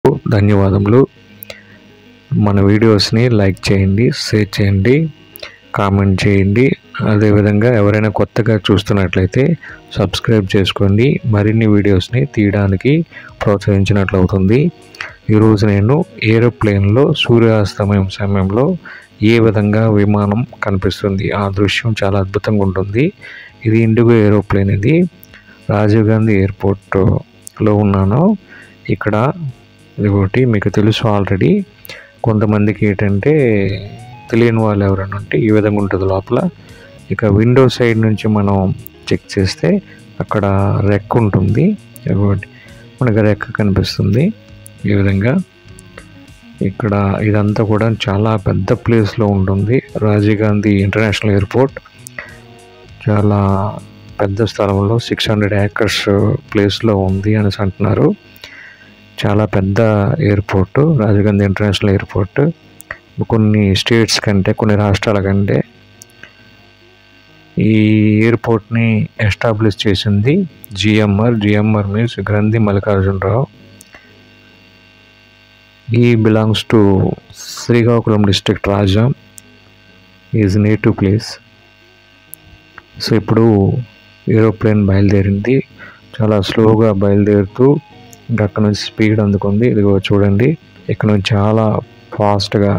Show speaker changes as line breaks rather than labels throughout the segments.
ధన్యవాదములు మన వీడియోస్ని లైక్ చేయండి షేర్ చేయండి కామెంట్ చేయండి అదేవిధంగా ఎవరైనా కొత్తగా చూస్తున్నట్లయితే సబ్స్క్రైబ్ చేసుకోండి మరిన్ని వీడియోస్ని తీయడానికి ప్రోత్సహించినట్లు అవుతుంది ఈరోజు నేను ఏరోప్లేన్లో సూర్యాస్తమయం సమయంలో ఏ విధంగా విమానం కనిపిస్తుంది ఆ దృశ్యం చాలా అద్భుతంగా ఉంటుంది ఇది ఇండిగో ఏరోప్లేన్ ఇది రాజీవ్ గాంధీ ఎయిర్పోర్ట్లో ఉన్నాను ఇక్కడ ఇదిగోటి మీకు తెలుసు ఆల్రెడీ కొంతమందికి ఏంటంటే తెలియని వాళ్ళు ఎవరైనా ఉంటే ఈ విధంగా ఉంటుంది లోపల ఇక విండో సైడ్ నుంచి మనం చెక్ చేస్తే అక్కడ రెక్క ఉంటుంది ఇదిగోటి మనకి రెక్క కనిపిస్తుంది ఈ విధంగా ఇక్కడ ఇదంతా కూడా చాలా పెద్ద ప్లేస్లో ఉంటుంది రాజీవ్ గాంధీ ఇంటర్నేషనల్ ఎయిర్పోర్ట్ చాలా పెద్ద స్థలంలో సిక్స్ హండ్రెడ్ ఏకర్స్ ప్లేస్లో ఉంది అనేసి అంటున్నారు చాలా పెద్ద airport Rajiv Gandhi international airport కొన్ని స్టేట్స్ కంటే కొన్ని రాష్ట్రాల కంటే ఈ ఎయిర్పోర్ట్ని ఎస్టాబ్లిష్ చేసింది జిఎంఆర్ జిఎంఆర్ మీన్స్ గ్రంథి మల్లికార్జునరావు ఈ belongs to Srikakulam district Raja is native place so ఇప్పుడు ఏరోప్లేన్ బయలుదేరింది చాలా స్లోగా బయలుదేరుతూ ఇంకా అక్కడ నుంచి స్పీడ్ అందుకుంది ఇదిగో చూడండి ఇక్కడ నుంచి చాలా ఫాస్ట్గా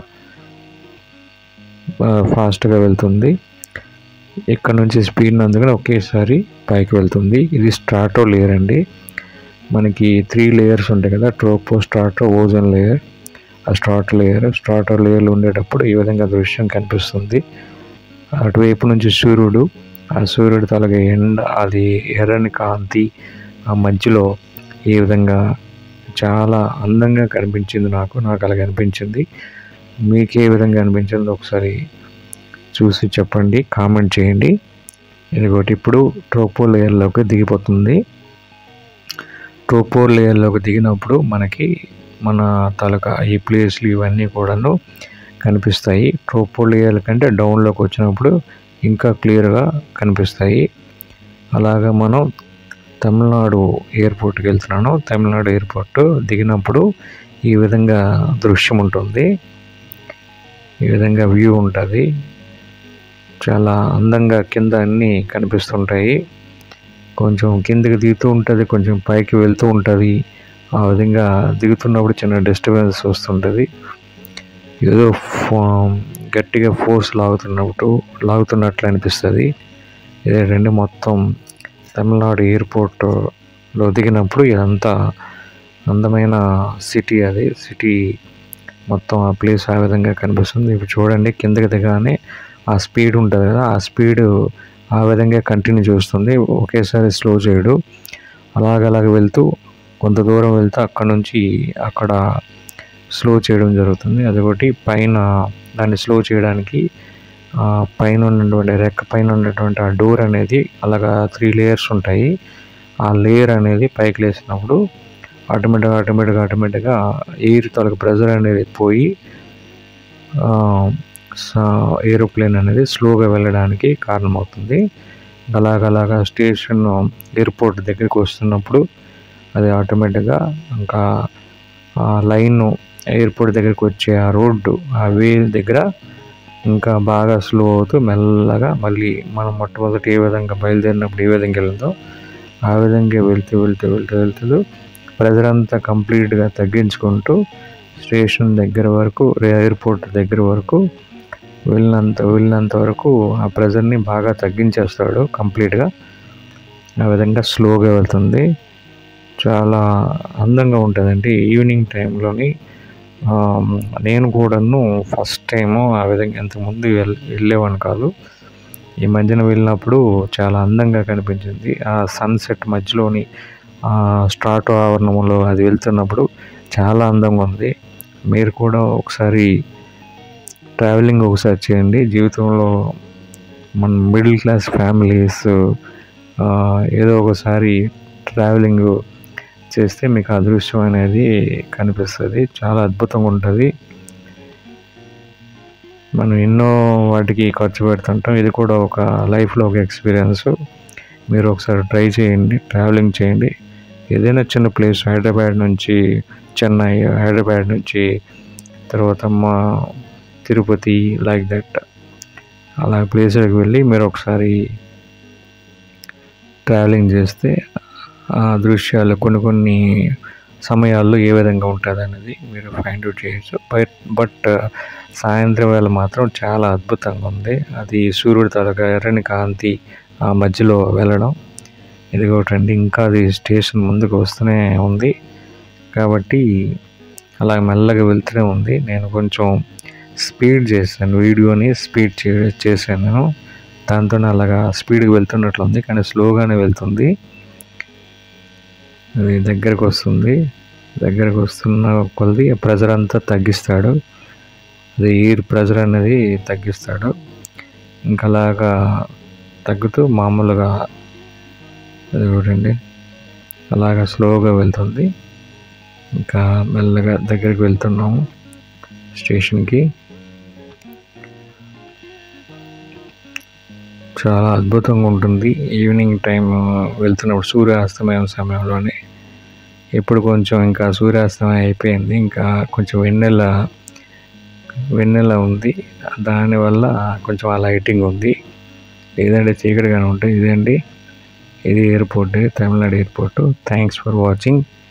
ఫాస్ట్గా వెళ్తుంది ఇక్కడ నుంచి స్పీడ్ అందుకని ఒకేసారి పైకి వెళ్తుంది ఇది స్ట్రాటో లేయర్ అండి మనకి త్రీ లేయర్స్ ఉంటాయి కదా ట్రోపో స్ట్రాటో ఓజన్ లేయర్ ఆ స్ట్రాటో లేయర్ స్ట్రాటో లేయర్లో ఉండేటప్పుడు ఈ విధంగా దృశ్యం కనిపిస్తుంది అటువైపు నుంచి సూర్యుడు ఆ సూర్యుడు తలగా ఎండ అది ఎర్రని కాంతి ఆ మధ్యలో ఈ విధంగా చాలా అందంగా కనిపించింది నాకు నాకు అలాగ అనిపించింది మీకు ఏ విధంగా అనిపించిందో ఒకసారి చూసి చెప్పండి కామెంట్ చేయండి ఇదిగోటి ఇప్పుడు ట్రోపో లేయర్లోకి దిగిపోతుంది ట్రోపో లేయర్లోకి దిగినప్పుడు మనకి మన తలక ఈ ప్లేస్లు ఇవన్నీ కూడాను కనిపిస్తాయి ట్రోపో లేయర్ కంటే డౌన్లోకి వచ్చినప్పుడు ఇంకా క్లియర్గా కనిపిస్తాయి అలాగా మనం తమిళనాడు ఎయిర్పోర్ట్కి వెళ్తున్నాను తమిళనాడు ఎయిర్పోర్ట్ దిగినప్పుడు ఈ విధంగా దృశ్యం ఉంటుంది ఈ విధంగా వ్యూ ఉంటుంది చాలా అందంగా కింద అన్నీ కనిపిస్తుంటాయి కొంచెం కిందకి దిగుతూ ఉంటుంది కొంచెం పైకి వెళ్తూ ఉంటుంది ఆ విధంగా దిగుతున్నప్పుడు చిన్న డిస్టర్బెన్స్ వస్తుంటుంది ఏదో గట్టిగా ఫోర్స్ లాగుతున్నట్టు లాగుతున్నట్లు అనిపిస్తుంది ఇదేంటంటే మొత్తం తమిళనాడు ఎయిర్పోర్ట్లో దిగినప్పుడు ఇదంతా అందమైన సిటీ అది సిటీ మొత్తం ఆ ప్లేస్ ఆ విధంగా కనిపిస్తుంది ఇప్పుడు చూడండి కిందకి దిగానే ఆ స్పీడ్ ఉంటుంది కదా ఆ స్పీడ్ ఆ విధంగా కంటిన్యూ చేస్తుంది ఒకేసారి స్లో చేయడు అలాగలాగ వెళ్తూ కొంత దూరం వెళ్తే అక్కడ నుంచి అక్కడ స్లో చేయడం జరుగుతుంది అదొకటి పైన దాన్ని స్లో చేయడానికి పైన ఉన్నటువంటి రెక్క పైన ఉన్నటువంటి ఆ డోర్ అనేది అలాగా త్రీ లేయర్స్ ఉంటాయి ఆ లేయర్ అనేది పైకి లేసినప్పుడు ఆటోమేటిక్గా ఆటోమేటిక్గా ఆటోమేటిక్గా ఎయిర్ తలకు ప్రెజర్ అనేది పోయి ఏరోప్లేన్ అనేది స్లోగా వెళ్ళడానికి కారణమవుతుంది అలాగలాగా స్టేషన్ ఎయిర్పోర్ట్ దగ్గరికి వస్తున్నప్పుడు అది ఆటోమేటిక్గా ఇంకా లైన్ ఎయిర్పోర్ట్ దగ్గరికి వచ్చే ఆ రోడ్డు ఆ వే దగ్గర ఇంకా బాగా స్లో అవుతూ మెల్లగా మళ్ళీ మనం మొట్టమొదటి ఏ విధంగా బయలుదేరినప్పుడు ఏ విధంగా వెళ్ళిందో ఆ విధంగా వెళ్తూ వెళ్తూ వెళ్తూ వెళ్తూ ప్రెజర్ అంతా కంప్లీట్గా తగ్గించుకుంటూ స్టేషన్ దగ్గర వరకు ఎయిర్పోర్ట్ దగ్గర వరకు వెళ్ళినంత వెళ్ళినంత వరకు ఆ ప్రెజర్ని బాగా తగ్గించేస్తాడు కంప్లీట్గా ఆ విధంగా స్లోగా వెళ్తుంది చాలా అందంగా ఉంటుందండి ఈవినింగ్ టైంలోని నేను కూడాను ఫస్ట్ టైము ఆ విధంగా ఇంతకుముందు వెళ్ వెళ్ళేవాడిని కాదు ఈ మధ్యన వెళ్ళినప్పుడు చాలా అందంగా కనిపించింది ఆ సన్సెట్ మధ్యలోని ఆ స్టార్ట్ ఆవరణంలో అది వెళ్తున్నప్పుడు చాలా అందంగా ఉంది మీరు కూడా ఒకసారి ట్రావెలింగ్ ఒకసారి చేయండి జీవితంలో మన మిడిల్ క్లాస్ ఫ్యామిలీస్ ఏదో ఒకసారి ట్రావెలింగ్ చేస్తే మీకు అదృష్టం అనేది కనిపిస్తుంది చాలా అద్భుతంగా ఉంటుంది మనం ఎన్నో వాటికి ఖర్చు పెడుతుంటాం ఇది కూడా ఒక లైఫ్లో ఒక ఎక్స్పీరియన్స్ మీరు ఒకసారి ట్రై చేయండి ట్రావెలింగ్ చేయండి ఏదైనా చిన్న ప్లేస్ హైదరాబాద్ నుంచి చెన్నై హైదరాబాద్ నుంచి తర్వాత మా తిరుపతి లైక్ దట్ అలా ప్లేసులకు వెళ్ళి మీరు ఒకసారి ట్రావెలింగ్ చేస్తే ఆ దృశ్యాలు కొన్ని కొన్ని సమయాల్లో ఏ విధంగా ఉంటుంది అనేది మీరు ఫైండ్ అవుట్ చేయొచ్చు బట్ బట్ సాయంత్రం వేళ మాత్రం చాలా అద్భుతంగా ఉంది అది సూర్యుడి తాలూకా ఎర్రని కాంతి ఆ మధ్యలో వెళ్ళడం ఇది ఒకటండి ఇంకా అది స్టేషన్ ముందుకు వస్తూనే ఉంది కాబట్టి అలా మెల్లగా వెళ్తూనే ఉంది నేను కొంచెం స్పీడ్ చేశాను వీడియోని స్పీడ్ చే చేశాను నేను దాంతో అలాగా స్పీడ్గా వెళ్తున్నట్లు ఉంది కానీ స్లోగానే వెళ్తుంది అది దగ్గరకు వస్తుంది దగ్గరకు వస్తున్న కొలది ప్రెజర్ అంతా తగ్గిస్తాడు అది ఎయిర్ ప్రెజర్ అనేది తగ్గిస్తాడు ఇంకా అలాగా తగ్గుతూ మామూలుగా అది చూడండి అలాగా స్లోగా వెళ్తుంది ఇంకా మెల్లగా దగ్గరికి వెళ్తున్నాము స్టేషన్కి చాలా అద్భుతంగా ఉంటుంది ఈవినింగ్ టైం వెళ్తున్నప్పుడు సూర్యాస్తమయం సమయంలోనే ఇప్పుడు కొంచెం ఇంకా సూర్యాస్తమయం అయిపోయింది ఇంకా కొంచెం వెన్నెల వెన్నెల ఉంది దానివల్ల కొంచెం ఆ లైటింగ్ ఉంది లేదంటే చీకటిగానే ఉంటుంది ఇదండి ఇది airport Tamil Nadu airport thanks for watching